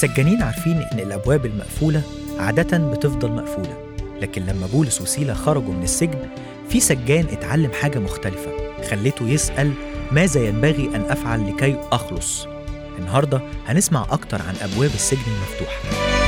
السجانين عارفين إن الأبواب المقفولة عادة بتفضل مقفولة لكن لما بولس وسيلة خرجوا من السجن في سجان اتعلم حاجة مختلفة خلته يسأل ماذا ينبغي أن أفعل لكي أخلص النهاردة هنسمع أكتر عن أبواب السجن المفتوحة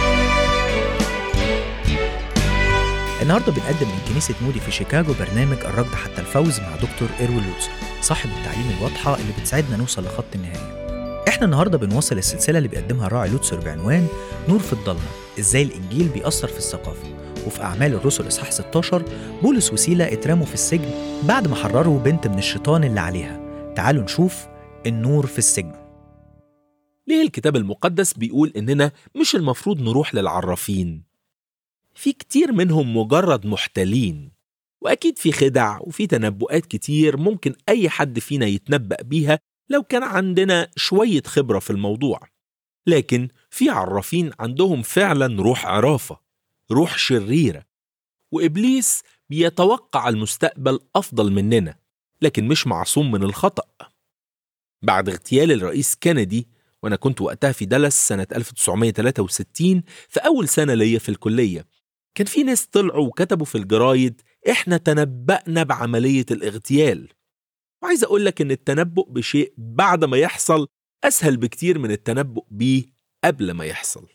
النهارده بنقدم من كنيسة مودي في شيكاغو برنامج الركض حتى الفوز مع دكتور إيروين لوتس صاحب التعليم الواضحة اللي بتساعدنا نوصل لخط النهاية احنا النهارده بنواصل السلسلة اللي بيقدمها الراعي لوتسر بعنوان نور في الضلمة ازاي الإنجيل بيأثر في الثقافة وفي أعمال الرسل إصحاح 16 بولس وسيلة اترموا في السجن بعد ما حرروا بنت من الشيطان اللي عليها تعالوا نشوف النور في السجن ليه الكتاب المقدس بيقول إننا مش المفروض نروح للعرافين؟ في كتير منهم مجرد محتالين وأكيد في خدع وفي تنبؤات كتير ممكن أي حد فينا يتنبأ بيها لو كان عندنا شوية خبرة في الموضوع لكن في عرافين عندهم فعلا روح عرافة روح شريرة وإبليس بيتوقع المستقبل أفضل مننا لكن مش معصوم من الخطأ بعد اغتيال الرئيس كندي وأنا كنت وقتها في دالاس سنة 1963 في أول سنة ليا في الكلية كان في ناس طلعوا وكتبوا في الجرايد إحنا تنبأنا بعملية الاغتيال وعايز أقول لك إن التنبؤ بشيء بعد ما يحصل أسهل بكتير من التنبؤ بيه قبل ما يحصل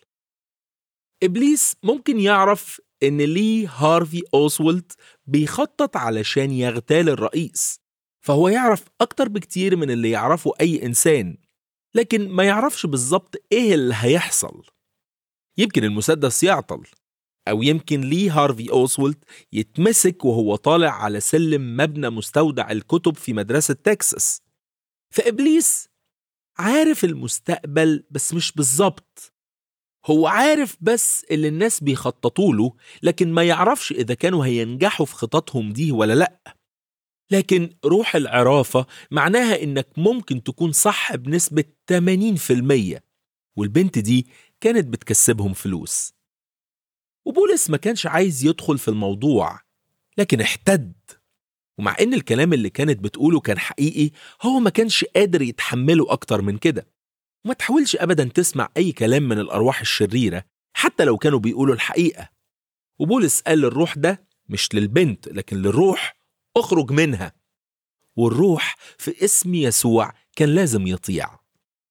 إبليس ممكن يعرف إن لي هارفي أوسولد بيخطط علشان يغتال الرئيس فهو يعرف أكتر بكتير من اللي يعرفه أي إنسان لكن ما يعرفش بالظبط إيه اللي هيحصل يمكن المسدس يعطل أو يمكن لي هارفي أوسولد يتمسك وهو طالع على سلم مبنى مستودع الكتب في مدرسة تكساس فإبليس عارف المستقبل بس مش بالظبط هو عارف بس اللي الناس بيخططوا له لكن ما يعرفش إذا كانوا هينجحوا في خططهم دي ولا لأ لكن روح العرافة معناها إنك ممكن تكون صح بنسبة 80% والبنت دي كانت بتكسبهم فلوس وبولس ما كانش عايز يدخل في الموضوع لكن احتد ومع ان الكلام اللي كانت بتقوله كان حقيقي هو ما كانش قادر يتحمله اكتر من كده وما تحاولش ابدا تسمع اي كلام من الارواح الشريره حتى لو كانوا بيقولوا الحقيقه وبولس قال للروح ده مش للبنت لكن للروح اخرج منها والروح في اسم يسوع كان لازم يطيع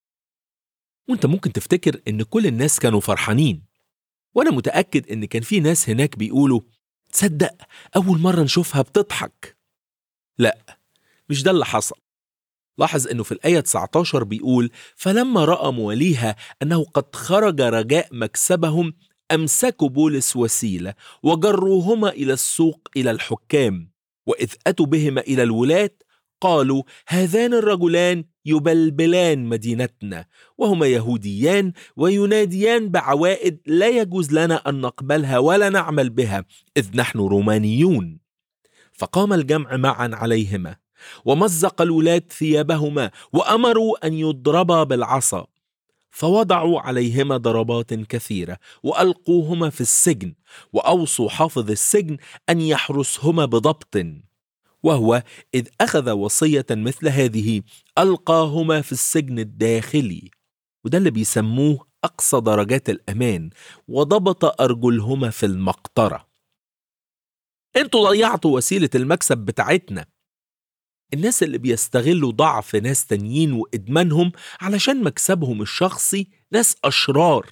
وانت ممكن تفتكر ان كل الناس كانوا فرحانين وانا متاكد ان كان في ناس هناك بيقولوا تصدق اول مره نشوفها بتضحك لا مش ده اللي حصل لاحظ انه في الايه 19 بيقول فلما راى مواليها انه قد خرج رجاء مكسبهم امسكوا بولس وسيله وجروهما الى السوق الى الحكام واذ اتوا بهما الى الولاه قالوا هذان الرجلان يبلبلان مدينتنا وهما يهوديان ويناديان بعوائد لا يجوز لنا ان نقبلها ولا نعمل بها اذ نحن رومانيون فقام الجمع معا عليهما ومزق الولاد ثيابهما وامروا ان يضربا بالعصا فوضعوا عليهما ضربات كثيره والقوهما في السجن واوصوا حافظ السجن ان يحرسهما بضبط وهو إذ أخذ وصية مثل هذه ألقاهما في السجن الداخلي وده اللي بيسموه أقصى درجات الأمان وضبط أرجلهما في المقطرة انتوا ضيعتوا وسيلة المكسب بتاعتنا الناس اللي بيستغلوا ضعف ناس تانيين وإدمانهم علشان مكسبهم الشخصي ناس أشرار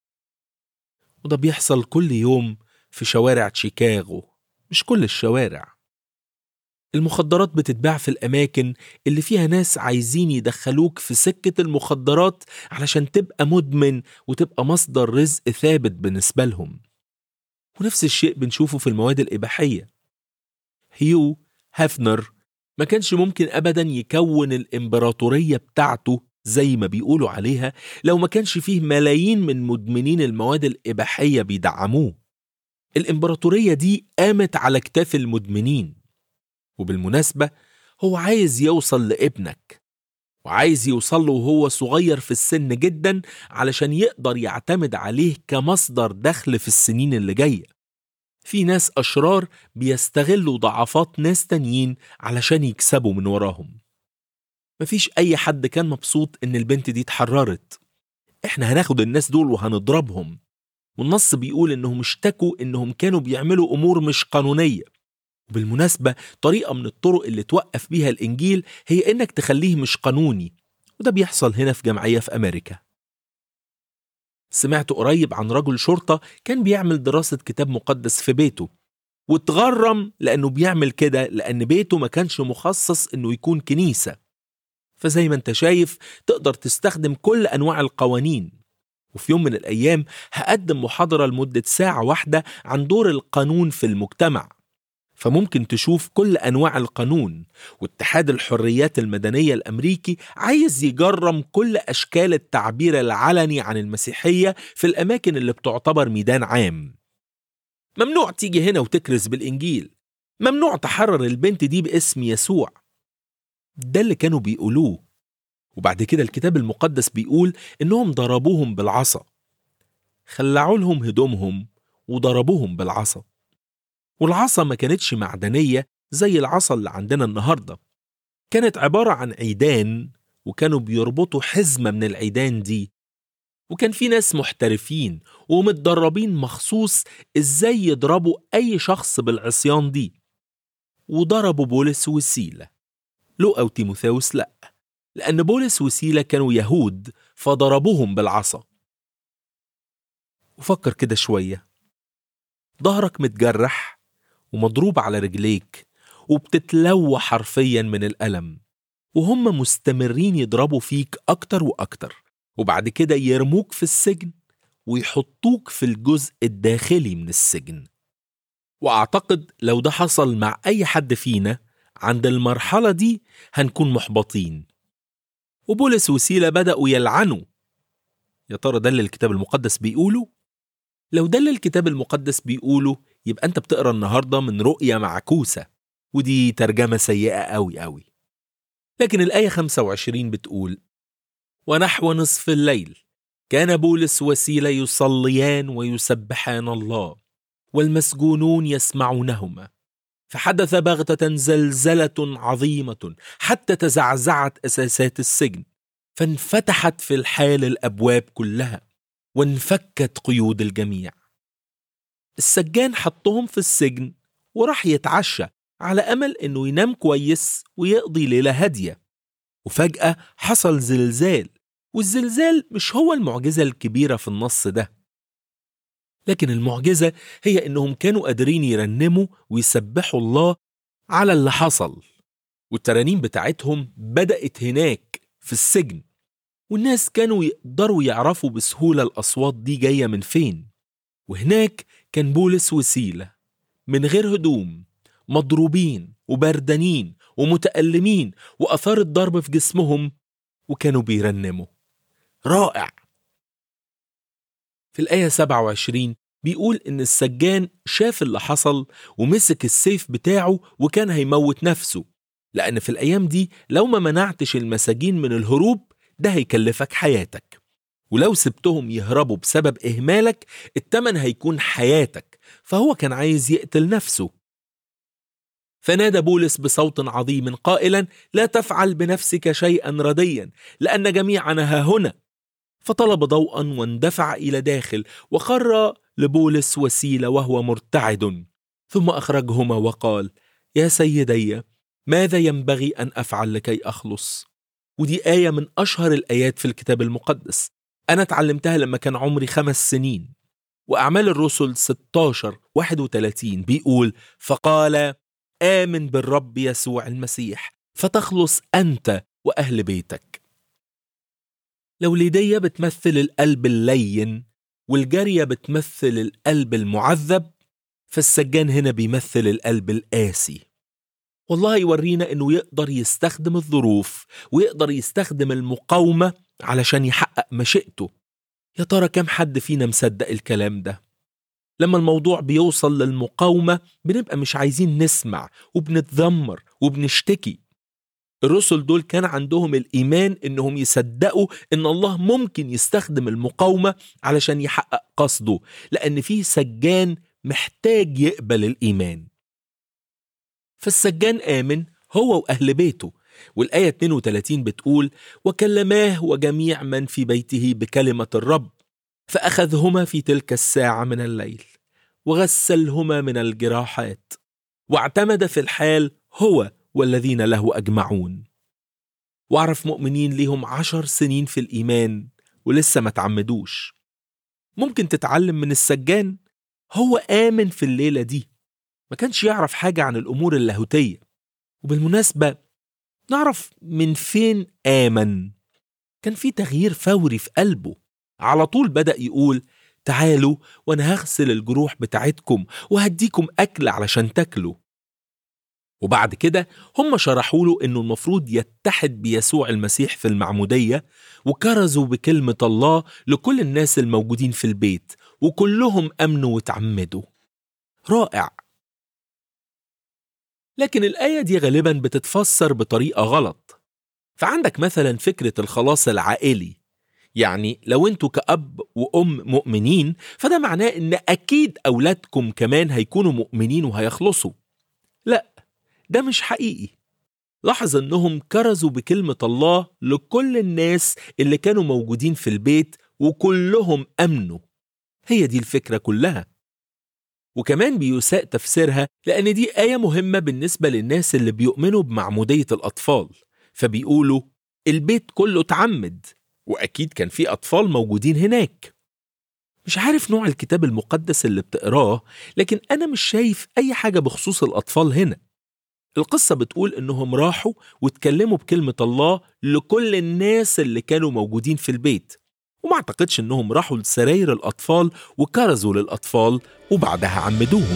وده بيحصل كل يوم في شوارع شيكاغو مش كل الشوارع المخدرات بتتباع في الأماكن اللي فيها ناس عايزين يدخلوك في سكة المخدرات علشان تبقى مدمن وتبقى مصدر رزق ثابت بالنسبة لهم ونفس الشيء بنشوفه في المواد الإباحية هيو هافنر ما كانش ممكن أبدا يكون الإمبراطورية بتاعته زي ما بيقولوا عليها لو ما كانش فيه ملايين من مدمنين المواد الإباحية بيدعموه الإمبراطورية دي قامت على كتاف المدمنين وبالمناسبة هو عايز يوصل لابنك وعايز يوصل له وهو صغير في السن جدا علشان يقدر يعتمد عليه كمصدر دخل في السنين اللي جاية في ناس أشرار بيستغلوا ضعفات ناس تانيين علشان يكسبوا من وراهم مفيش أي حد كان مبسوط إن البنت دي اتحررت احنا هناخد الناس دول وهنضربهم والنص بيقول انهم اشتكوا انهم كانوا بيعملوا امور مش قانونيه وبالمناسبه طريقه من الطرق اللي توقف بيها الانجيل هي انك تخليه مش قانوني وده بيحصل هنا في جمعيه في امريكا سمعت قريب عن رجل شرطه كان بيعمل دراسه كتاب مقدس في بيته واتغرم لانه بيعمل كده لان بيته ما كانش مخصص انه يكون كنيسه فزي ما انت شايف تقدر تستخدم كل انواع القوانين وفي يوم من الايام هقدم محاضره لمده ساعه واحده عن دور القانون في المجتمع فممكن تشوف كل انواع القانون واتحاد الحريات المدنيه الامريكي عايز يجرم كل اشكال التعبير العلني عن المسيحيه في الاماكن اللي بتعتبر ميدان عام ممنوع تيجي هنا وتكرز بالانجيل ممنوع تحرر البنت دي باسم يسوع ده اللي كانوا بيقولوه وبعد كده الكتاب المقدس بيقول انهم ضربوهم بالعصا خلعوا لهم هدومهم وضربوهم بالعصا والعصا ما كانتش معدنية زي العصا اللي عندنا النهاردة كانت عبارة عن عيدان وكانوا بيربطوا حزمة من العيدان دي وكان في ناس محترفين ومتدربين مخصوص ازاي يضربوا اي شخص بالعصيان دي وضربوا بولس وسيلة لوقا وتيموثاوس لأ لأن بولس وسيلة كانوا يهود فضربوهم بالعصا وفكر كده شوية ظهرك متجرح ومضروب على رجليك وبتتلوى حرفيا من الألم وهم مستمرين يضربوا فيك أكتر وأكتر وبعد كده يرموك في السجن ويحطوك في الجزء الداخلي من السجن وأعتقد لو ده حصل مع أي حد فينا عند المرحلة دي هنكون محبطين وبولس وسيلة بدأوا يلعنوا يا ترى ده اللي الكتاب المقدس بيقوله؟ لو ده اللي الكتاب المقدس بيقوله يبقى أنت بتقرأ النهاردة من رؤية معكوسة ودي ترجمة سيئة أوي أوي لكن الآية 25 بتقول ونحو نصف الليل كان بولس وسيلة يصليان ويسبحان الله والمسجونون يسمعونهما فحدث بغتة زلزلة عظيمة حتى تزعزعت أساسات السجن فانفتحت في الحال الأبواب كلها وانفكت قيود الجميع السجان حطهم في السجن وراح يتعشى على أمل إنه ينام كويس ويقضي ليلة هادية وفجأة حصل زلزال والزلزال مش هو المعجزة الكبيرة في النص ده لكن المعجزة هي إنهم كانوا قادرين يرنموا ويسبحوا الله على اللي حصل والترانيم بتاعتهم بدأت هناك في السجن والناس كانوا يقدروا يعرفوا بسهولة الأصوات دي جاية من فين وهناك كان بولس وسيلة من غير هدوم مضروبين وبردانين ومتألمين وأثار الضرب في جسمهم وكانوا بيرنموا رائع في الآية 27 بيقول إن السجان شاف اللي حصل ومسك السيف بتاعه وكان هيموت نفسه لأن في الأيام دي لو ما منعتش المساجين من الهروب ده هيكلفك حياتك ولو سبتهم يهربوا بسبب إهمالك التمن هيكون حياتك فهو كان عايز يقتل نفسه فنادى بولس بصوت عظيم قائلا لا تفعل بنفسك شيئا رديا لأن جميعنا ها هنا فطلب ضوءا واندفع إلى داخل وخر لبولس وسيلة وهو مرتعد ثم أخرجهما وقال يا سيدي ماذا ينبغي أن أفعل لكي أخلص ودي آية من أشهر الآيات في الكتاب المقدس أنا اتعلمتها لما كان عمري خمس سنين وأعمال الرسل 16 31 بيقول فقال آمن بالرب يسوع المسيح فتخلص أنت وأهل بيتك لو ليدية بتمثل القلب اللين والجارية بتمثل القلب المعذب فالسجان هنا بيمثل القلب القاسي والله يورينا انه يقدر يستخدم الظروف ويقدر يستخدم المقاومة علشان يحقق مشيئته يا ترى كم حد فينا مصدق الكلام ده لما الموضوع بيوصل للمقاومة بنبقى مش عايزين نسمع وبنتذمر وبنشتكي الرسل دول كان عندهم الإيمان إنهم يصدقوا إن الله ممكن يستخدم المقاومة علشان يحقق قصده لأن فيه سجان محتاج يقبل الإيمان فالسجان آمن هو وأهل بيته والآية 32 بتقول وكلماه وجميع من في بيته بكلمة الرب فأخذهما في تلك الساعة من الليل وغسلهما من الجراحات واعتمد في الحال هو والذين له أجمعون واعرف مؤمنين ليهم عشر سنين في الإيمان ولسه ما تعمدوش ممكن تتعلم من السجان هو آمن في الليلة دي ما كانش يعرف حاجة عن الأمور اللاهوتية وبالمناسبة نعرف من فين آمن كان في تغيير فوري في قلبه على طول بدأ يقول تعالوا وأنا هغسل الجروح بتاعتكم وهديكم أكل علشان تاكلوا وبعد كده هم شرحوا له انه المفروض يتحد بيسوع المسيح في المعموديه وكرزوا بكلمه الله لكل الناس الموجودين في البيت وكلهم امنوا وتعمدوا رائع لكن الايه دي غالبا بتتفسر بطريقه غلط فعندك مثلا فكره الخلاص العائلي يعني لو انتوا كأب وأم مؤمنين فده معناه ان أكيد أولادكم كمان هيكونوا مؤمنين وهيخلصوا لا ده مش حقيقي لاحظ انهم كرزوا بكلمة الله لكل الناس اللي كانوا موجودين في البيت وكلهم امنوا هي دي الفكرة كلها وكمان بيساء تفسيرها لأن دي آية مهمة بالنسبة للناس اللي بيؤمنوا بمعمودية الأطفال فبيقولوا البيت كله تعمد وأكيد كان في أطفال موجودين هناك مش عارف نوع الكتاب المقدس اللي بتقراه لكن أنا مش شايف أي حاجة بخصوص الأطفال هنا القصة بتقول إنهم راحوا واتكلموا بكلمة الله لكل الناس اللي كانوا موجودين في البيت وما اعتقدش إنهم راحوا لسراير الأطفال وكرزوا للأطفال وبعدها عمدوهم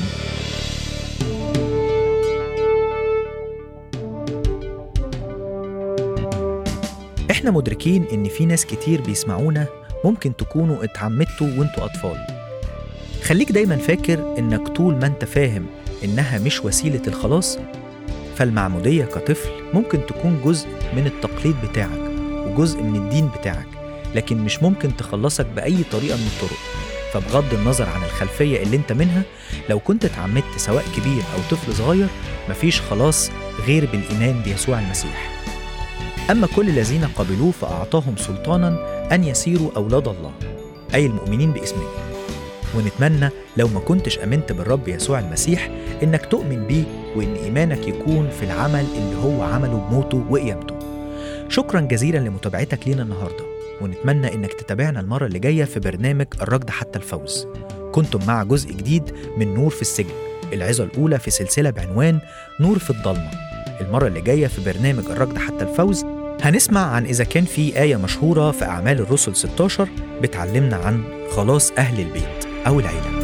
احنا مدركين ان في ناس كتير بيسمعونا ممكن تكونوا اتعمدتوا وانتوا اطفال خليك دايما فاكر انك طول ما انت فاهم انها مش وسيلة الخلاص فالمعمودية كطفل ممكن تكون جزء من التقليد بتاعك وجزء من الدين بتاعك لكن مش ممكن تخلصك بأي طريقة من الطرق فبغض النظر عن الخلفية اللي انت منها لو كنت اتعمدت سواء كبير أو طفل صغير مفيش خلاص غير بالإيمان بيسوع المسيح أما كل الذين قبلوه فأعطاهم سلطانا أن يسيروا أولاد الله أي المؤمنين باسمه ونتمنى لو ما كنتش أمنت بالرب يسوع المسيح إنك تؤمن بيه وإن إيمانك يكون في العمل اللي هو عمله بموته وقيامته شكرا جزيلا لمتابعتك لينا النهارده ونتمنى إنك تتابعنا المرة اللي جاية في برنامج الركض حتى الفوز كنتم مع جزء جديد من نور في السجن العظة الأولى في سلسلة بعنوان نور في الضلمة المرة اللي جاية في برنامج الركض حتى الفوز هنسمع عن إذا كان في آية مشهورة في أعمال الرسل 16 بتعلمنا عن خلاص أهل البيت أو العيلة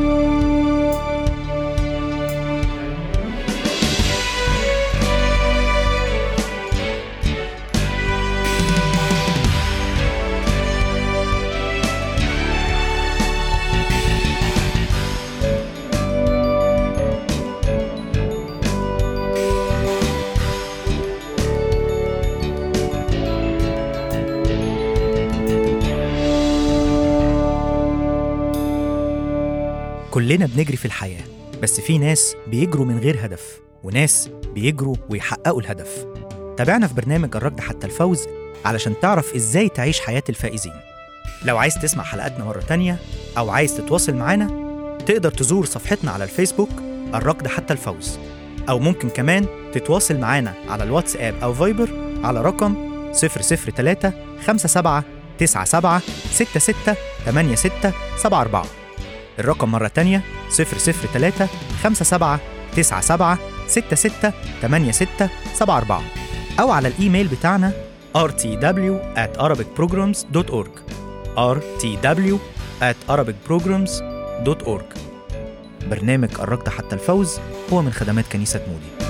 كلنا بنجري في الحياة بس في ناس بيجروا من غير هدف وناس بيجروا ويحققوا الهدف تابعنا في برنامج الركض حتى الفوز علشان تعرف ازاي تعيش حياة الفائزين لو عايز تسمع حلقاتنا مرة تانية أو عايز تتواصل معانا تقدر تزور صفحتنا على الفيسبوك الركض حتى الفوز أو ممكن كمان تتواصل معانا على الواتساب أو فايبر على رقم 003 57 97 66 86 74 الرقم مرة تانية 003 57 97 66 86 74 أو على الإيميل بتاعنا rtw at arabicprograms.org rtw at arabicprograms.org برنامج الركض حتى الفوز هو من خدمات كنيسة مودي